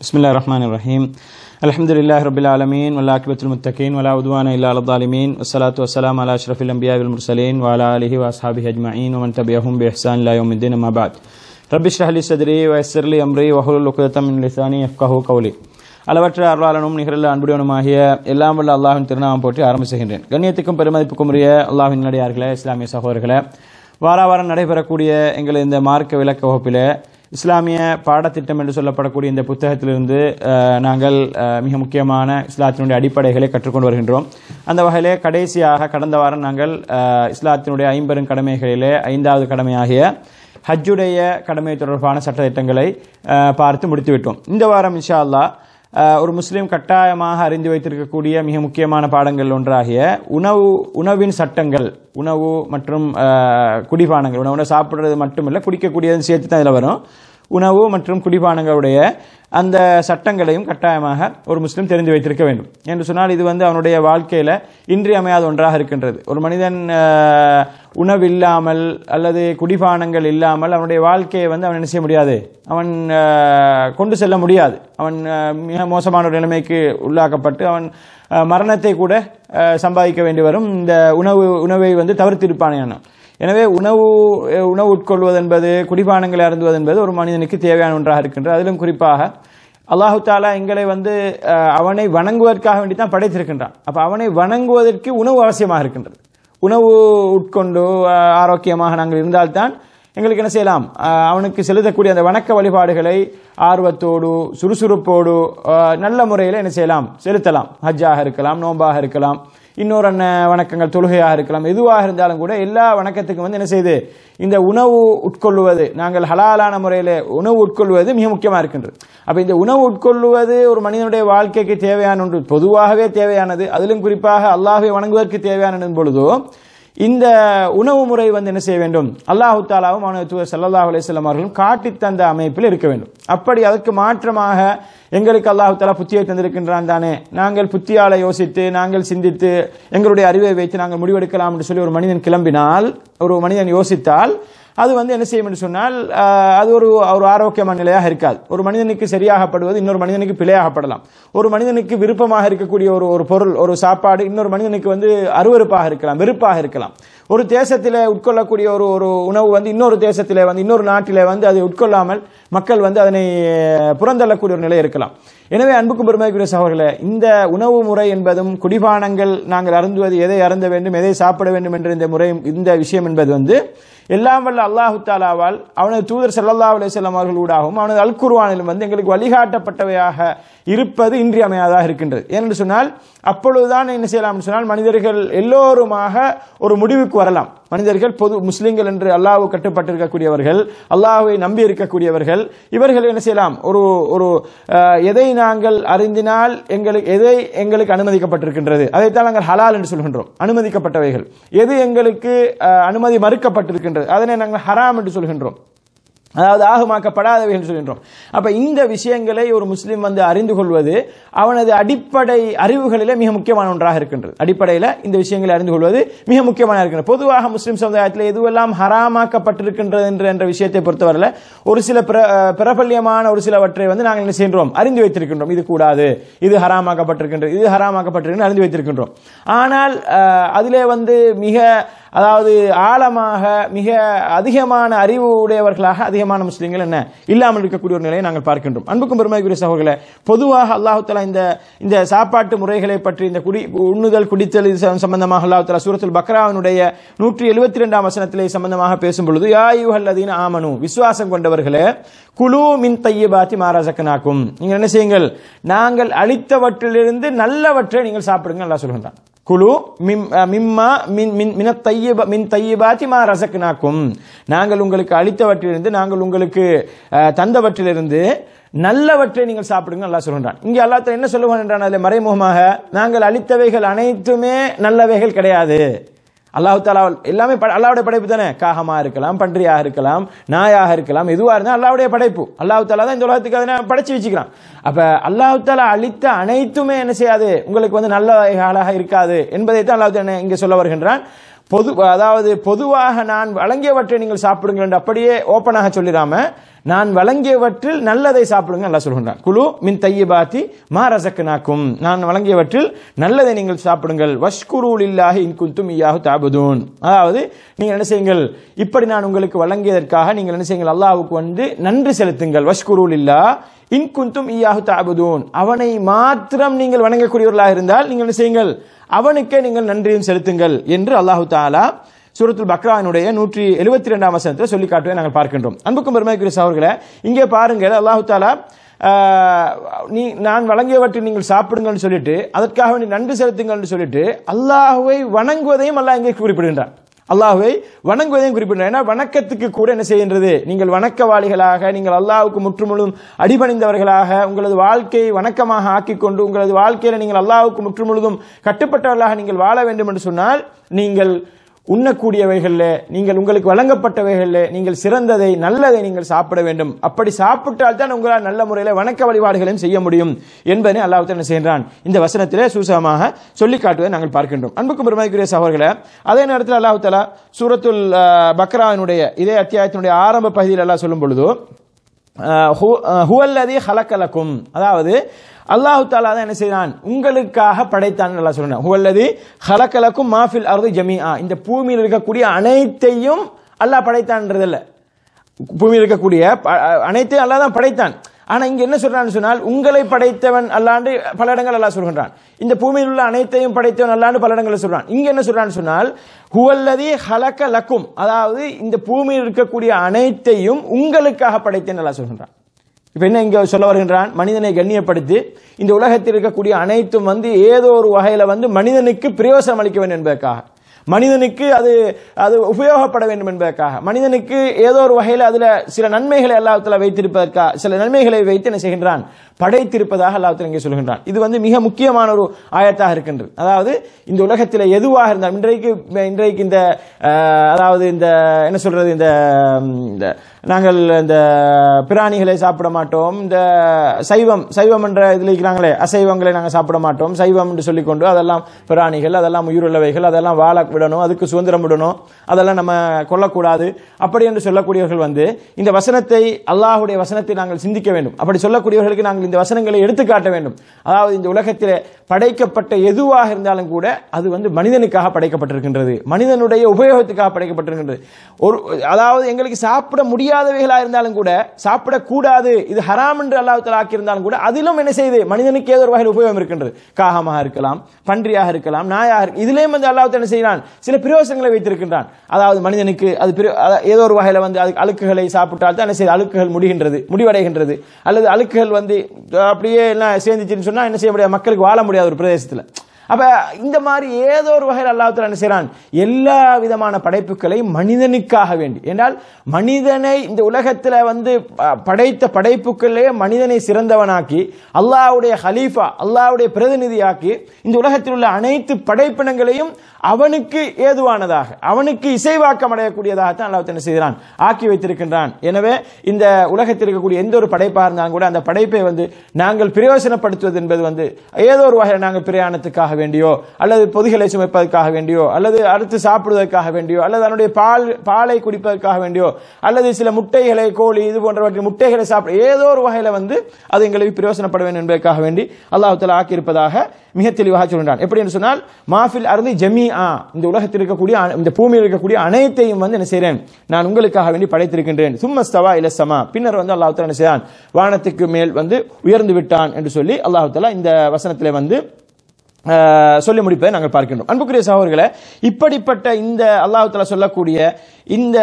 بسم الله الرحمن الرحيم الحمد لله رب العالمين والعاقبة المتقين ولا عدوان إلا على الظالمين والصلاة والسلام على أشرف الأنبياء والمرسلين وعلى آله وأصحابه أجمعين ومن تبعهم بإحسان إلى يوم الدين أما بعد رب اشرح لي صدري ويسر لي أمري واحلل عقدة من لساني يفقهوا قولي அளவற்ற அருளாளனும் நிகரில் அன்புடையனுமாகிய எல்லாம் வல்ல அல்லாஹின் திருநாமம் போற்றி ஆரம்பிச்சுகின்றேன் கண்ணியத்துக்கும் பெருமதிப்புக்கும் உரிய அல்லாஹின் நடிகார்களே இஸ்லாமிய சகோதரர்களே வார வாரம் நடைபெறக்கூடிய எங்கள் இந்த மார்க்க விளக்க வகுப்பில் இஸ்லாமிய பாடத்திட்டம் என்று சொல்லப்படக்கூடிய இந்த புத்தகத்திலிருந்து அஹ், நாங்கள் அஹ், மிக முக்கியமான இஸ்லாத்தினுடைய அடிப்படைகளை கற்றுக்கொண்டு வருகின்றோம் அந்த வகையிலே கடைசியாக கடந்த வாரம் நாங்கள் அஹ், இஸ்லாத்தினுடைய ஐம்பெரும் கடமைகளிலே ஐந்தாவது கடமையாகிய ஹஜ்ஜுடைய கடமை தொடர்பான சட்டத்திட்டங்களை அஹ், பார்த்து முடித்துவிட்டோம் இந்த வாரம் இன்ஷா அல்லாஹ் அஹ், ஒரு முஸ்லீம் கட்டாயமாக அறிந்து வைத்திருக்கக்கூடிய மிக முக்கியமான பாடங்கள் ஒன்றாகிய உணவு உணவின் சட்டங்கள் உணவு மற்றும் அஹ், குடிபானங்கள் உணவு சாப்பிட்றது மட்டுமில்லை குடிக்கக்கூடியது சேர்த்து தான் இதில் வரும் உணவு மற்றும் குடிபானங்களுடைய அந்த சட்டங்களையும் கட்டாயமாக ஒரு முஸ்லீம் தெரிந்து வைத்திருக்க வேண்டும் என்று சொன்னால் இது வந்து அவனுடைய வாழ்க்கையில் இன்றியமையாத ஒன்றாக இருக்கின்றது ஒரு மனிதன் அஹ், உணவு இல்லாமல் அல்லது குடிபானங்கள் இல்லாமல் அவனுடைய வாழ்க்கையை வந்து அவன் என்ன செய்ய முடியாது அவன் அஹ், கொண்டு செல்ல முடியாது அவன் அஹ், மிக மோசமான ஒரு நிலைமைக்கு உள்ளாக்கப்பட்டு அவன் அஹ், மரணத்தை கூட அஹ், சம்பாதிக்க வேண்டி வரும் இந்த உணவு உணவை வந்து தவிர்த்திருப்பானேயான எனவே உணவு அஹ், உணவு உட்கொள்வது என்பது குடிபானங்களை அருந்துவது என்பது ஒரு மனிதனுக்கு தேவையான ஒன்றாக இருக்கின்றது அதிலும் குறிப்பாக அல்லாஹு தாலா எங்களை வந்து அஹ், அவனை வணங்குவதற்காக வேண்டி தான் படைத்திருக்கின்றான் அப்போ அவனை வணங்குவதற்கு உணவு அவசியமாக இருக்கின்றது உணவு உட்கொண்டு அஹ், ஆரோக்கியமாக நாங்கள் இருந்தால்தான் எங்களுக்கு என்ன செய்யலாம் அஹ், அவனுக்கு செலுத்தக்கூடிய அந்த வணக்க வழிபாடுகளை ஆர்வத்தோடு சுறுசுறுப்போடு அஹ், நல்ல முறையில் என்ன செய்யலாம் செலுத்தலாம் ஹஜ்ஜாக இருக்கலாம் நோம்பாக இருக்கலாம் இன்னொரு அன்ன வணக்கங்கள் தொழுகையாக இருக்கலாம் எதுவாக இருந்தாலும் கூட எல்லா வணக்கத்துக்கும் வந்து என்ன செய்யுது இந்த உணவு உட்கொள்வது நாங்கள் ஹலாலான முறையில் உணவு உட்கொள்வது மிக முக்கியமாக இருக்கின்றது அப்போ இந்த உணவு உட்கொள்வது ஒரு மனிதனுடைய வாழ்க்கைக்கு தேவையான ஒன்று பொதுவாகவே தேவையானது அதிலும் குறிப்பாக அல்லாஹை வணங்குவதற்கு தேவையானது பொழுதோ இந்த உணவு முறை வந்து என்ன செய்ய வேண்டும் அல்லாஹு தாலாவும் அவனது தூதர் சல்லல்லாஹு அலைஹிஸ்ஸலாம் அவர்களும் காட்டித் தந்த அமைப்பில் இருக்க வேண்டும் அப்படி அதற்கு மாற்றமாக எங்களுக்கு அல்லாஹு தாலா புத்தியை தந்திருக்கின்றான் தானே நாங்கள் புத்தியால யோசித்து நாங்கள் சிந்தித்து எங்களுடைய அறிவை வைத்து நாங்கள் முடிவெடுக்கலாம் என்று சொல்லி ஒரு மனிதன் கிளம்பினால் ஒரு மனிதன் யோசித்தால் அது வந்து என்ன செய்யும் என்று சொன்னால் ஆஹ், அது ஒரு ஒரு ஆரோக்கியமான நிலையாக இருக்காது ஒரு மனிதனுக்கு சரியாகப்படுவது இன்னொரு மனிதனுக்கு பிழையாகப்படலாம் ஒரு மனிதனுக்கு விருப்பமாக இருக்கக்கூடிய ஒரு ஒரு பொருள் ஒரு சாப்பாடு இன்னொரு மனிதனுக்கு வந்து அருவருப்பாக இருக்கலாம் வெறுப்பாக இருக்கலாம் ஒரு தேசத்திலே உட்கொள்ளக்கூடிய ஒரு ஒரு உணவு வந்து இன்னொரு தேசத்திலே வந்து இன்னொரு நாட்டிலே வந்து அதை உட்கொள்ளாமல் மக்கள் வந்து அதனை அஹ், புறந்தள்ளக்கூடிய ஒரு நிலை இருக்கலாம் எனவே அன்புக்கும் பெருமைக்குரிய சகோதரர்களே இந்த உணவு முறை என்பதும் குடிபானங்கள் நாங்கள் அருந்துவது எதை அருந்த வேண்டும் எதை சாப்பிட வேண்டும் என்ற இந்த முறை இந்த விஷயம் என்பது வந்து எல்லாம் வல்ல அல்லாஹு தாலாவால் அவனது தூதர் ஸல்லல்லாஹு அலைஹி வஸல்லம் அவர்களூடாகவும் அவனது அல் குர்ஆனிலும் வந்து எங்களுக்கு வழிகாட்டப்பட்டவையாக இருப்பது இன்றியமையாதாக இருக்கின்றது ஏனென்று சொன்னால் அப்பொழுதுதான் என்ன செய்யலாம் சொன்னால் மனிதர்கள் எல்லோருமாக ஒரு முடிவுக்கு வரலாம் மனிதர்கள் பொது முஸ்லிம்கள் என்று அல்லாஹ் கட்டுப்பட்டிருக்கக்கூடியவர்கள் அல்லாஹ்வை நம்பி இருக்கக்கூடியவர்கள் இவர்கள் என்ன செய்யலாம் ஒரு ஒரு அஹ், எதை நாங்கள் அறிந்தினால் எங்களுக்கு எதை எங்களுக்கு அனுமதிக்கப்பட்டிருக்கின்றது அதைத்தான் நாங்கள் ஹலால் என்று சொல்கின்றோம் அனுமதிக்கப்பட்டவைகள் எது எங்களுக்கு அஹ், அனுமதி மறுக்கப்பட்டிருக்கின்றது அதனை நாங்கள் ஹராம் என்று சொல்கின்றோம் அதாவது ஆகமாக்கப்படாதவை என்று சொல்கின்றோம் அப்ப இந்த விஷயங்களை ஒரு முஸ்லீம் வந்து அறிந்து கொள்வது அவனது அடிப்படை அறிவுகளிலே மிக முக்கியமான ஒன்றாக இருக்கின்றது அடிப்படையில் இந்த விஷயங்களை அறிந்து கொள்வது மிக முக்கியமான இருக்கின்றது பொதுவாக முஸ்லிம் சமுதாயத்தில் எதுவெல்லாம் ஹராமாக்கப்பட்டிருக்கின்றது என்ற என்ற விஷயத்தை பொறுத்தவரையில் ஒரு சில பிர- அஹ் பிரபல்யமான ஒரு சிலவற்றை வந்து நாங்கள் என்ன செய்கின்றோம் அறிந்து வைத்திருக்கின்றோம் இது கூடாது இது ஹராமாக்கப்பட்டிருக்கின்றது இது ஹராமாக்கப்பட்டிருக்கின்றது அறிந்து வைத்திருக்கின்றோம் ஆனால் அஹ், அதிலே வந்து மிக அதாவது ஆழமாக மிக அதிகமான அறிவு உடையவர்களாக அதிகமான முஸ்லிம்கள் என்ன இல்லாமல் இருக்கக்கூடிய ஒரு நிலையை நாங்கள் பார்க்கின்றோம் அன்புக்கும் பெருமைக்குரிய சகோதரர்களே பொதுவாக அல்லாஹு தஆலா இந்த இந்த சாப்பாட்டு முறைகளை பற்றி இந்த குடி உண்ணுதல் குடித்தல் இது சம்- சம்பந்தமாக அல்லாஹு தஆலா சூரத்துல் பக்ராவினுடைய நூற்றி எழுபத்தி ரெண்டாம் வசனத்திலே சம்பந்தமாக பேசும் பொழுது யா அய்யுஹல்லதீன ஆமனு விசுவாசம் கொண்டவர்களே குலு மின் தையபாத்தி மாராசக்கனாக்கும் நீங்கள் என்ன செய்யுங்கள் நாங்கள் அளித்தவற்றிலிருந்து நல்லவற்றை நீங்கள் சாப்பிடுங்க அல்லாஹ் சொல்கின்றான் குழு மிம் அஹ் மிம்மா மின் மின் மின தையப மின் தையபாத்தி மா ரசக்னாக்கும் நாங்கள் உங்களுக்கு அளித்தவற்றிலிருந்து நாங்கள் உங்களுக்கு அஹ், தந்தவற்றிலிருந்து நல்லவற்றை நீங்கள் சாப்பிடுங்க அல்லாஹ் சொல்கின்றான் இங்கே அல்லாஹ் தஆலா என்ன சொல்லுவான் என்றான் அதில் மறைமுகமாக நாங்கள் அளித்தவைகள் அனைத்துமே நல்லவைகள் கிடையாது அல்லாஹ் தாலா எல்லாமே ப- அல்லாஹ்வுடைய படைப்பு தானே காகமா இருக்கலாம் பன்றியாக இருக்கலாம் நாயாக இருக்கலாம் எதுவாக இருந்தாலும் அல்லாஹ்வுடைய படைப்பு அல்லாஹ் தாலா தான் இந்த உலகத்துக்கு அதனை படைச்சு வச்சுக்கிறான் அப்ப அல்லாஹ் தாலா அளித்த அனைத்துமே என்ன செய்யாது உங்களுக்கு வந்து நல்ல வகைகளாக இருக்காது என்பதை தான் அல்லாஹ் தாலா இங்கே சொல்ல வருகின்றான் பொது அதாவது பொதுவாக நான் வழங்கியவற்றை நீங்கள் சாப்பிடுங்கள் என்று அப்படியே ஓப்பனாக சொல்லிடாம நான் வழங்கியவற்றில் நல்லதை சாப்பிடுங்க நல்லா சொல்கின்றான் குழு மின் தையபாத்தி மா ரசக்கனாக்கும் நான் வழங்கியவற்றில் நல்லதை நீங்கள் சாப்பிடுங்கள் வஷ்குரூல் இல்லாஹி இன் குந்தும் இயாஹு தாபுதூன் அதாவது நீங்கள் என்ன செய்யுங்கள் இப்படி நான் உங்களுக்கு வழங்கியதற்காக நீங்கள் என்ன செய்யுங்கள் அல்லாஹ்வுக்கு வந்து நன்றி செலுத்துங்கள் வஷ்குரூல் இல்லா இன் குந்தும் இயாஹு தாபுதூன் அவனை மாத்திரம் நீங்கள் வணங்கக்கூடியவர்களாக இருந்தால் நீங்கள் என்ன செய்யுங்கள் அவனுக்கே நீங்கள் நன்றியும் செலுத்துங்கள் என்று அல்லாஹு தாலா சூரத்துல் பக்ரானுடைய நூற்றி எழுபத்தி ரெண்டாம் வசனத்தில் சொல்லி காட்டுவதை நாங்கள் பார்க்கின்றோம் அன்புக்கும் பெருமைக்குரிய சகோதரர்களே இங்கே பாருங்கள் அல்லாஹு தாலா ஆஹ், நீ நான் வழங்கியவற்றை நீங்கள் சாப்பிடுங்கள்னு சொல்லிட்டு அதற்காக வேண்டி நன்றி செலுத்துங்கள்னு சொல்லிட்டு அல்லாஹுவை வணங்குவதையும் அல்லாஹ் இங்கே குறிப்பிடுகின்றான் அல்லாஹுவை வணங்குவதையும் குறிப்பிடுறார் ஏன்னா வணக்கத்துக்கு கூட என்ன செய்கின்றது நீங்கள் வணக்கவாளிகளாக நீங்கள் அல்லாஹ்வுக்கு முற்றுமுழுதும் அடிபணிந்தவர்களாக உங்களது வாழ்க்கையை வணக்கமாக ஆக்கிக்கொண்டு உங்களது வாழ்க்கையில நீங்கள் அல்லாஹ்வுக்கு முற்றுமுழுதும் கட்டுப்பட்டவர்களாக நீங்கள் வாழ வேண்டும் என்று சொன்னால் நீங்கள் உண்ணக்கூடியவைகளில் நீங்கள் உங்களுக்கு வழங்கப்பட்டவைகளில் நீங்கள் சிறந்ததை நல்லதை நீங்கள் சாப்பிட வேண்டும் அப்படி சாப்பிட்டால் தான் உங்களால் நல்ல முறையில் வணக்க வழிபாடுகளையும் செய்ய முடியும் என்பதை அல்லாஹ் என்ன செய்கின்றான் இந்த வசனத்திலே சூசகமாக சொல்லி காட்டுவதை நாங்கள் பார்க்கின்றோம் அன்புக்கும் பெருமைக்குரிய சகோதரர்களே அதே நேரத்தில் அல்லாஹ் தலா சூரத்துல் அஹ், பக்ராவினுடைய இதே அத்தியாயத்தினுடைய ஆரம்ப பகுதியில் எல்லாம் சொல்லும் பொழுது ஹுவல்லதி ஹலக்கலக்கும் அதாவது அல்லாஹு தாலா தான் என்ன செய்தான் உங்களுக்காக படைத்தான் நல்லா சொல்றேன் ஹுவல்லதி ஹலக்கலக்கும் மாஃபில் அருது ஜமீஆ இந்த பூமியில் இருக்கக்கூடிய அனைத்தையும் அல்லாஹ் படைத்தான்ன்றது இல்ல பூமியில் இருக்கக்கூடிய ப- அனைத்தையும் அல்லாஹ் தான் படைத்தான் ஆனா இங்க என்ன சொல்றான்னு சொன்னால் உங்களை படைத்தவன் அல்லாண்டு பல இடங்கள் அல்லாஹ் சொல்கின்றான் இந்த பூமியில் உள்ள அனைத்தையும் படைத்தவன் அல்லாண்டு பல இடங்களில் சொல்றான் இங்க என்ன சொல்றான்னு சொன்னால் ஹுவல்லதி ஹலக்க லக்கும் அதாவது இந்த பூமியில் இருக்கக்கூடிய அனைத்தையும் உங்களுக்காக படைத்தேன் அல்லாஹ் சொல்கின்றான் இப்ப என்ன இங்க சொல்ல வருகின்றான் மனிதனை கண்ணியப்படுத்தி இந்த உலகத்தில் இருக்கக்கூடிய அனைத்தும் வந்து ஏதோ ஒரு வகையில வந்து மனிதனுக்கு பிரயோசனம் அளிக்க வேண்டும் என்பதற்காக மனிதனுக்கு அது அது உபயோகப்பட வேண்டும் என்பதற்காக மனிதனுக்கு ஏதோ ஒரு வகையில் அதுல சில நன்மைகளை அல்லாஹ்வுத்தாலா வைத்திருப்பதற்காக சில நன்மைகளை வைத்து என்ன செய்கின்றான் படைத்திருப்பதாக அல்லாஹ்வுத்தாலா இங்கே சொல்கின்றான் இது வந்து மிக முக்கியமான ஒரு ஆயத்தாக இருக்கின்றது அதாவது இந்த உலகத்தில் எதுவாக இருந்தால் இன்றைக்கு இன்றைக்கு இந்த அஹ், அதாவது இந்த என்ன சொல்றது இந்த ம், இந்த நாங்கள் இந்த பிராணிகளை சாப்பிட மாட்டோம் இந்த சைவம் சைவம் என்ற இதில் இருக்கிறாங்களே அசைவங்களை நாங்கள் சாப்பிட மாட்டோம் சைவம் என்று சொல்லிக்கொண்டு அதெல்லாம் பிராணிகள் அதெல்லாம் உயிருள்ளவைகள் அதெல்லாம் வாழ விடணும் அதுக்கு சுதந்திரம் விடணும் அதெல்லாம் நம்ம கொல்லக்கூடாது அப்படி என்று சொல்லக்கூடியவர்கள் வந்து இந்த வசனத்தை அல்லாஹ்வுடைய வசனத்தை நாங்கள் சிந்திக்க வேண்டும் அப்படி சொல்லக்கூடியவர்களுக்கு நாங்கள் இந்த வசனங்களை எடுத்துக்காட்ட வேண்டும் அதாவது இந்த உலகத்தில் படைக்கப்பட்ட எதுவாக இருந்தாலும் கூட அது வந்து மனிதனுக்காக படைக்கப்பட்டிருக்கின்றது மனிதனுடைய உபயோகத்துக்காக படைக்கப்பட்டிருக்கின்றது ஒரு அதாவது எங்களுக்கு சாப்பிட முடியாதவைகளா இருந்தாலும் கூட சாப்பிடக்கூடாது இது ஹராம் என்று அல்லாஹ் ஆக்கியிருந்தாலும் கூட அதிலும் என்ன செய்யுது மனிதனுக்கு ஏதோ ஒரு வகையில் உபயோகம் இருக்கின்றது காகமாக இருக்கலாம் பன்றியாக இருக்கலாம் நாயாக இருக்கலாம் இதுலேயும் வந்து அல்லாஹ் என்ன செய்கிறான் சில பிரயோசனங்களை வைத்திருக்கின்றான் அதாவது மனிதனுக்கு அது பிர- அத- ஏதோ ஒரு வகையில் வந்து அது அழுக்குகளை சாப்பிட்டால் தான் என்ன செய்யுது அழுக்குகள் முடிகின்றது முடிவடைகின்றது அல்லது அழுக்குகள் வந்து அப்படியே எல்லாம் சேர்ந்துச்சுன்னு சொன்னா என்ன செய்ய முடியாது மக்களுக்கு வாழ முடியாத ஒரு பிரதேசத்தில் அப்ப இந்த மாதிரி ஏதோ ஒரு வகையில் அல்லாஹ் என்ன செய்றான் எல்லா விதமான படைப்புகளை மனிதனுக்காக வேண்டி என்றால் மனிதனை இந்த உலகத்துல வந்து ப- படைத்த படைப்புகளே மனிதனை சிறந்தவனாக்கி அல்லாஹ்வுடைய ஹலீஃபா அல்லாஹ்வுடைய பிரதிநிதியாக்கி இந்த உலகத்தில் உள்ள அனைத்து படைப்பினங்களையும் அவனுக்கு ஏதுவானதாக அவனுக்கு இசைவாக்கம் அடையக்கூடியதாகத்தான் அல்லாஹ் என்ன செய்கிறான் ஆக்கி வைத்திருக்கின்றான் எனவே இந்த உலகத்தில் இருக்கக்கூடிய எந்த ஒரு படைப்பாக இருந்தாலும் கூட அந்த படைப்பை வந்து நாங்கள் பிரயோசனப்படுத்துவது என்பது வந்து ஏதோ ஒரு வகையில் நாங்கள் பிரயாணத்துக்காக வேண்டியோ அல்லது பொதுகளை சுமைப்பதற்காக வேண்டியோ அல்லது அடுத்து சாப்பிடுவதற்காக வேண்டியோ அல்லது அதனுடைய பால் பாலை குடிப்பதற்காக வேண்டியோ அல்லது சில முட்டைகளை கோழி இது போன்றவற்றின் முட்டைகளை சாப்பிட ஏதோ ஒரு வகையில வந்து அது எங்களுக்கு பிரயோசனப்பட வேண்டும் என்பதற்காக வேண்டி அல்லாஹ் தஆலா ஆக்கியிருப்பதாக மிக தெளிவாக சொல்கிறான் எப்படி என்று சொன்னால் மாஃபில் அருதி ஜமீ ஆ இந்த உலகத்தில் இருக்கக்கூடிய அன- இந்த பூமியில் இருக்கக்கூடிய அனைத்தையும் வந்து என்ன செய்றேன் நான் உங்களுக்காக வேண்டி படைத்திருக்கின்றேன் சும்மஸ்தவா இலசமா பின்னர் வந்து அல்லாஹ் தஆலா என்ன செய்தான் வானத்துக்கு மேல் வந்து உயர்ந்து விட்டான் என்று சொல்லி அல்லாஹ் தஆலா இந்த வசனத்திலே வந்து அஹ், சொல்லி முடிப்பதை நாங்கள் பார்க்கின்றோம் அன்புக்குரிய சகோதரர்களே இப்படிப்பட்ட இந்த அல்லாஹ் தஆலா சொல்லக்கூடிய இந்த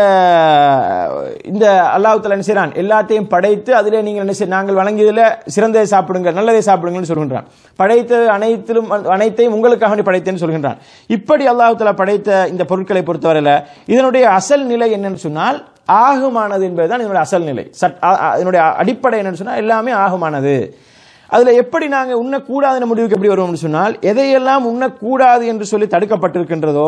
இந்த அல்லாஹ் தஆலா என்ன செய்றான் எல்லாத்தையும் படைத்து அதிலே நீங்கள் என்ன செய்ய நாங்கள் வழங்கியதில் சிறந்ததை சாப்பிடுங்கள் நல்லதை சாப்பிடுங்கள்னு சொல்கின்றான் படைத்த அனைத்திலும் அனைத்தையும் உங்களுக்காக வேண்டி படைத்தேன்னு சொல்கின்றான் இப்படி அல்லாஹ் தஆலா படைத்த இந்த பொருட்களை பொறுத்தவரையில் இதனுடைய அசல் நிலை என்னன்னு சொன்னால் ஆகுமானது என்பதுதான் இதனுடைய அசல் நிலை சட் அ- அ- இதனுடைய அடிப்படை என்னன்னு சொன்னால் எல்லாமே ஆகுமானது அதுல எப்படி நாங்க உண்ணக்கூடாதுன்னு முடிவுக்கு எப்படி வருவோம்னு சொன்னால் எதையெல்லாம் உண்ணக்கூடாது என்று சொல்லி தடுக்கப்பட்டிருக்கின்றதோ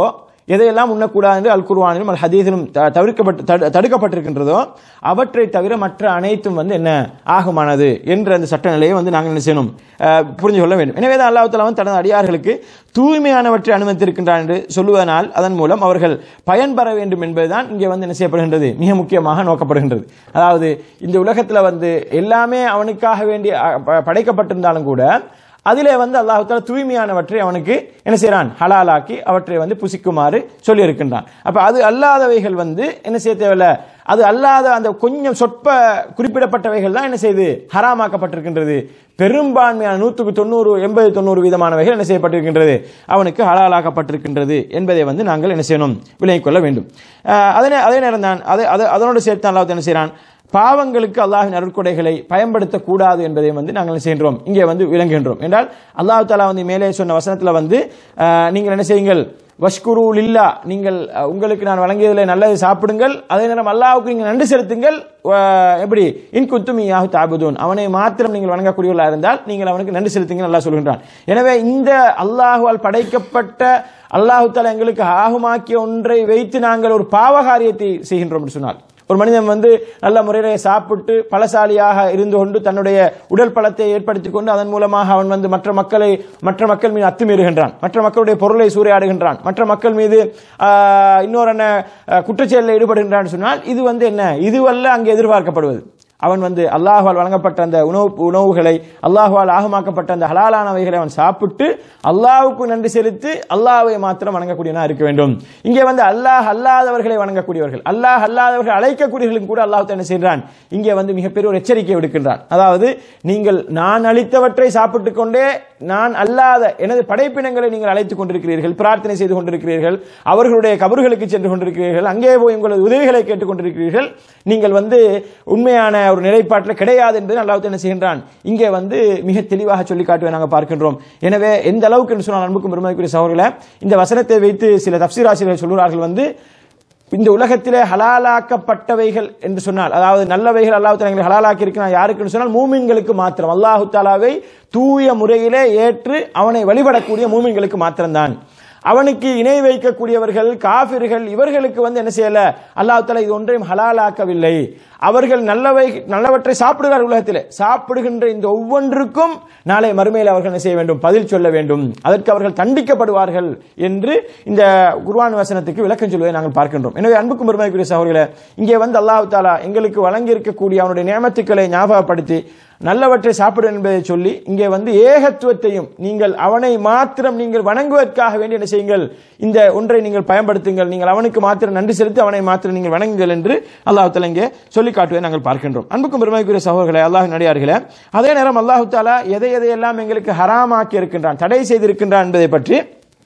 எதையெல்லாம் உண்ணக்கூடாது என்று அல் குர்ஆனிலும் அல் ஹதீஸிலும் த- தவிர்க்கப்பட்டு தடு- தடுக்கப்பட்டிருக்கின்றதோ அவற்றை தவிர மற்ற அனைத்தும் வந்து என்ன ஆகுமானது என்ற அந்த சட்ட நிலையை வந்து நாங்கள் என்ன செய்யணும் அஹ், புரிந்து கொள்ள வேண்டும் எனவே தான் அல்லாஹ் தஆலா வந்து தனது அடியார்களுக்கு தூய்மையானவற்றை அனுமதித்திருக்கின்றான் என்று சொல்லுவதனால் அதன் மூலம் அவர்கள் பயன்பெற வேண்டும் என்பதுதான் இங்கே வந்து என்ன செய்யப்படுகின்றது மிக முக்கியமாக நோக்கப்படுகின்றது அதாவது இந்த உலகத்தில் வந்து எல்லாமே அவனுக்காக வேண்டி அஹ், ப- படைக்கப்பட்டிருந்தாலும் கூட அதிலே வந்து அல்லாஹ் தஆலா தூய்மையானவற்றை அவனுக்கு என்ன செய்றான் ஹலாலாக்கி அவற்றை வந்து புசிக்குமாறு சொல்லி இருக்கின்றான் அப்ப அது அல்லாதவைகள் வந்து என்ன செய்ய தேவையில்ல அது அல்லாத அந்த கொஞ்சம் சொற்ப குறிப்பிடப்பட்டவைகள் தான் என்ன செய்து ஹராமாக்கப்பட்டிருக்கின்றது பெரும்பான்மையான நூற்றுக்கு தொண்ணூறு எண்பது தொண்ணூறு வீதமானவைகள் என்ன செய்யப்பட்டிருக்கின்றது அவனுக்கு ஹலாலாக்கப்பட்டிருக்கின்றது என்பதை வந்து நாங்கள் என்ன செய்யணும் விலகிக் கொள்ள வேண்டும் அஹ் அதே அதே நேரம் தான் அதை அதை- அதனோடு சேர்த்து அல்லாஹ் என்ன செய்றான் பாவங்களுக்கு அல்லாஹ்வின் அருட்கொடைகளை பயன்படுத்தக்கூடாது என்பதை வந்து நாங்கள் என்ன செய்கின்றோம் இங்கே வந்து விளங்குகின்றோம் என்றால் அல்லாஹ் தாலா வந்து மேலே சொன்ன வசனத்தில் வந்து அஹ், நீங்கள் என்ன செய்யுங்கள் வஷ்குரு லில்லா நீங்கள் அஹ், உங்களுக்கு நான் வழங்கியதில் நல்லது சாப்பிடுங்கள் அதே நேரம் அல்லாஹ்வுக்கு நீங்கள் நன்றி செலுத்துங்கள் அஹ், எப்படி இன் குத்தும் யாஹு தாபுதூன் அவனை மாத்திரம் நீங்கள் வணங்கக்கூடியவர்களாக இருந்தால் நீங்கள் அவனுக்கு நன்றி செலுத்துங்கள் அல்லாஹ் சொல்கின்றான் எனவே இந்த அல்லாஹுவால் படைக்கப்பட்ட அல்லாஹு தாலா எங்களுக்கு ஆகுமாக்கிய ஒன்றை வைத்து நாங்கள் ஒரு பாவ காரியத்தை செய்கின்றோம் என்று சொன்னால் ஒரு மனிதன் வந்து நல்ல முறையிலே சாப்பிட்டு பலசாலியாக இருந்து கொண்டு தன்னுடைய உடல் பலத்தை ஏற்படுத்திக் கொண்டு அதன் மூலமாக அவன் வந்து மற்ற மக்களை மற்ற மக்கள் மீது அத்துமீறுகின்றான் மற்ற மக்களுடைய பொருளை சூறையாடுகின்றான் மற்ற மக்கள் மீது ஆஹ், இன்னொரு என்ன ஆஹ், குற்றச்செயலில் ஈடுபடுகின்றான் சொன்னால் இது வந்து என்ன இதுவல்ல அங்கே எதிர்பார்க்கப்படுவது அவன் வந்து அல்லாஹ்வால் வழங்கப்பட்ட அந்த உணவு உணவுகளை அல்லாஹ்வால் ஆகமாக்கப்பட்ட அந்த ஹலாலானவைகளை அவன் சாப்பிட்டு அல்லாஹ்வுக்கு நன்றி செலுத்தி அல்லாஹ்வை மாத்திரம் வணங்கக்கூடியவனா இருக்க வேண்டும் இங்கே வந்து அல்லாஹ் அல்லாதவர்களை வணங்கக்கூடியவர்கள் அல்லாஹ் அல்லாதவர்கள் அழைக்கக்கூடியவர்களுக்கு கூட அல்லாஹ் என்ன செய்கிறான் இங்கே வந்து மிகப்பெரிய ஒரு எச்சரிக்கை விடுக்கின்றான் அதாவது நீங்கள் நான் அளித்தவற்றை சாப்பிட்டுக் கொண்டே நான் அல்லாத எனது படைப்பினங்களை நீங்கள் அழைத்துக் கொண்டிருக்கிறீர்கள் பிரார்த்தனை செய்து கொண்டிருக்கிறீர்கள் அவர்களுடைய கபர்களுக்கு சென்று கொண்டிருக்கிறீர்கள் அங்கே போய் உங்களது உதவிகளை கேட்டுக் கொண்டிருக்கிறீர்கள் நீங்கள் வந்து உண்மையான ஒரு நிலைப்பாட்டில் கிடையாது என்று அல்லாஹ் என்ன செய்கின்றான் இங்கே வந்து மிக தெளிவாக சொல்லி காட்டுவதை நாங்கள் பார்க்கின்றோம் எனவே எந்த அளவுக்கு என்று சொன்னால் அன்புக்கும் பெருமதிக்குரிய சகோதரர்களே இந்த வசனத்தை வைத்து சில தப்சீராசிரியர்கள் சொல்கிறார்கள் வந்து இந்த உலகத்திலே ஹலாலாக்கப்பட்டவைகள் என்று சொன்னால் அதாவது நல்லவைகள் அல்லாஹ் தஆலா எங்களுக்கு ஹலாலாக்கி இருக்கிறான் யாருக்குன்னு சொன்னால் மூமின்களுக்கு மாத்திரம் அல்லாஹு தாலாவை தூய முறையிலே ஏற்று அவனை வழிபடக்கூடிய மூமின்களுக்கு மாத்திரம்தான் அவனுக்கு இணை வைக்கக்கூடியவர்கள் காபிர்கள் இவர்களுக்கு வந்து என்ன செய்யல அல்லாஹ் தஆலா இது ஒன்றையும் ஹலாலாக்கவில்லை அவர்கள் நல்லவை நல்லவற்றை சாப்பிடுகிறார் உலகத்திலே சாப்பிடுகின்ற இந்த ஒவ்வொன்றுக்கும் நாளை மறுமையில் அவர்கள் என்ன செய்ய வேண்டும் பதில் சொல்ல வேண்டும் அதற்கு அவர்கள் தண்டிக்கப்படுவார்கள் என்று இந்த குர்ஆன் வசனத்துக்கு விளக்கம் சொல்வதை நாங்கள் பார்க்கின்றோம் எனவே அன்புக்கும் பெருமைக்குரிய சகோதரர்களே இங்கே வந்து அல்லாஹ் தாலா எங்களுக்கு வழங்கி இருக்கக்கூடிய அவனுடைய நியமத்துக்களை ஞாபகப்படுத்தி நல்லவற்றை சாப்பிடு என்பதை சொல்லி இங்கே வந்து ஏகத்துவத்தையும் நீங்கள் அவனை மாத்திரம் நீங்கள் வணங்குவதற்காக வேண்டி என்ன செய்யுங்கள் இந்த ஒன்றை நீங்கள் பயன்படுத்துங்கள் நீங்கள் அவனுக்கு மாத்திரம் நன்றி செலுத்தி அவனை மாத்திரம் நீங்கள் வணங்குங்கள் என்று அல்லாஹ் தாலா இங்கே சொல்லி காட்டுவதை நாங்கள் பார்க்கின்றோம் அன்புக்கும் பெருமைக்குரிய சகோதரர்களே அல்லாஹ் நடிகார்களே அதே நேரம் அல்லாஹு தாலா எதை எதையெல்லாம் எங்களுக்கு ஹராமாக்கி இருக்கின்றான் தடை செய்திருக்கின்றான் என்பதை பற்றி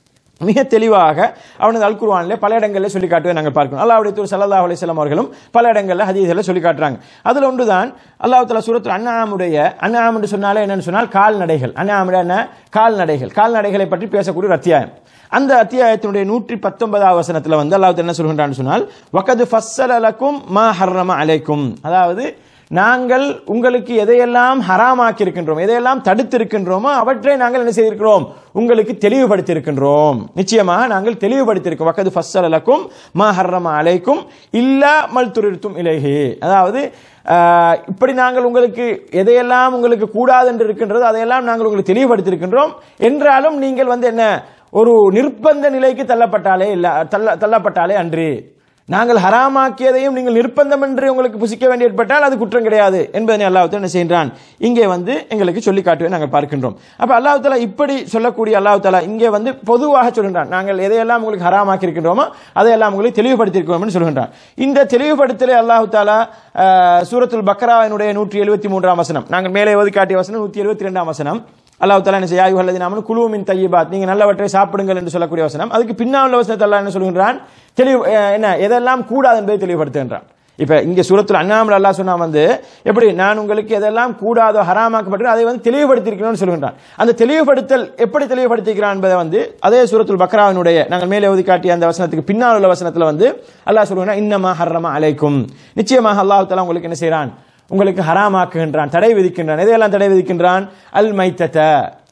மிக தெளிவாக அவனது அல் குர்ஆனிலே பல இடங்களில் சொல்லி காட்டுவதை நாங்கள் பார்க்கணும் அல்லாஹ்வுடைய தூர் சல்லல்லாஹு அலைஹி வஸல்லம் அவர்களும் பல இடங்களில் ஹதீஸ்களில் சொல்லி காட்டுறாங்க அதில் ஒன்றுதான் அல்லாஹ் தஆலா சூரத்துல் அன்ஆமுடைய அன்ஆம் என்று சொன்னாலே என்னன்னு சொன்னால் கால்நடைகள் அன்ஆமுடைய என்ன கால்நடைகள் கால்நடைகளை பற்றி பேசக்கூடிய ஒரு அத்தியாயம் அந்த அத்தியாயத்தினுடைய நூற்றி பத்தொன்பதாவது வசனத்தில் வந்து அல்லாஹ் என்ன சொல்கின்றான்னு சொன்னால் வகது ஃபஸ்ஸலலக்கும் மா ஹர்ரம அலைக்கும் அதாவது நாங்கள் உங்களுக்கு எதையெல்லாம் ஹராமாக்கி இருக்கின்றோம் எதையெல்லாம் தடுத்திருக்கின்றோமோ அவற்றை நாங்கள் என்ன செய்திருக்கிறோம் உங்களுக்கு தெளிவுபடுத்தி இருக்கின்றோம் நிச்சயமாக நாங்கள் தெளிவுபடுத்தியிருக்கோம் வக்கது ஃபஸ்ஸலலக்கும் மா ஹர்ரம அலைக்கும் இல்லா மல் துரிர்த்தும் இலைஹி அதாவது ஆஹ், இப்படி நாங்கள் உங்களுக்கு எதையெல்லாம் உங்களுக்கு கூடாது என்று இருக்கின்றதோ அதையெல்லாம் நாங்கள் உங்களுக்கு தெளிவுபடுத்தியிருக்கின்றோம் என்றாலும் நீங்கள் வந்து என்ன ஒரு நிர்பந்த நிலைக்கு தள்ளப்பட்டாலே இல்ல தள்ள தள்ளப்பட்டாலே அன்று நாங்கள் ஹராமாக்கியதையும் நீங்கள் நிர்பந்தம் என்று உங்களுக்கு புசிக்க வேண்டி ஏற்பட்டால் அது குற்றம் கிடையாது என்பதனை அல்லாஹ் என்ன செய்கின்றான் இங்கே வந்து எங்களுக்கு சொல்லி காட்டுவதை நாங்கள் பார்க்கின்றோம் அப்ப அல்லாஹ் தஆலா இப்படி சொல்லக்கூடிய அல்லாஹ் தஆலா இங்கே வந்து பொதுவாக சொல்கின்றான் நாங்கள் எதையெல்லாம் உங்களுக்கு ஹராமாக்கி இருக்கின்றோமோ அதையெல்லாம் உங்களுக்கு தெளிவுபடுத்தி இருக்கிறோம் சொல்கின்றான் இந்த தெளிவுபடுத்தலை அல்லாஹ் தாலா ஆஹ், சூரத்துல் பக்ராவினுடைய நூற்றி எழுபத்தி மூன்றாம் வசனம் நாங்கள் மேலே ஓதி காட்டிய வசனம் நூற்றி எழுபத்தி ரெண்டாம் வசனம் அல்லாஹ் தஆலா என்ன செய்ய ஆயுஹல்லதி நாமனு குழுவின் தையிபாத் நீங்க நல்லவற்றை சாப்பிடுங்கள் என்று சொல்லக்கூடிய வசனம் அதுக்கு பின்னால் உள்ள வசனத்தை அல்லாஹ் என்ன சொல்கின்றான் தெளிவு அஹ், என்ன எதெல்லாம் கூடாது என்பதை தெளிவுபடுத்துகின்றான் இப்ப இங்க சூரத்துல அண்ணாமல் அல்லாஹ் சொன்னா வந்து எப்படி நான் உங்களுக்கு எதெல்லாம் கூடாதோ ஹராமாக்கப்பட்டு அதை வந்து தெளிவுபடுத்தியிருக்கிறோம்னு சொல்கின்றான் அந்த தெளிவுபடுத்தல் எப்படி தெளிவுபடுத்திக்கிறான் என்பதை வந்து அதே சூரத்துல் பக்ராவினுடைய நாங்கள் மேலே ஓதி காட்டிய அந்த வசனத்துக்கு பின்னால் உள்ள வசனத்துல வந்து அல்லாஹ் சொல்லுவாங்க இன்னமா ஹர்ரமா அலைக்கும் நிச்சயமாக அல்லாஹ் தஆலா உங்களுக்கு என்ன செய்றான் உங்களுக்கு ஹராமாக்குகின்றான் தடை விதிக்கின்றான் எதையெல்லாம் தடை விதிக்கின்றான் அல் மைத்தத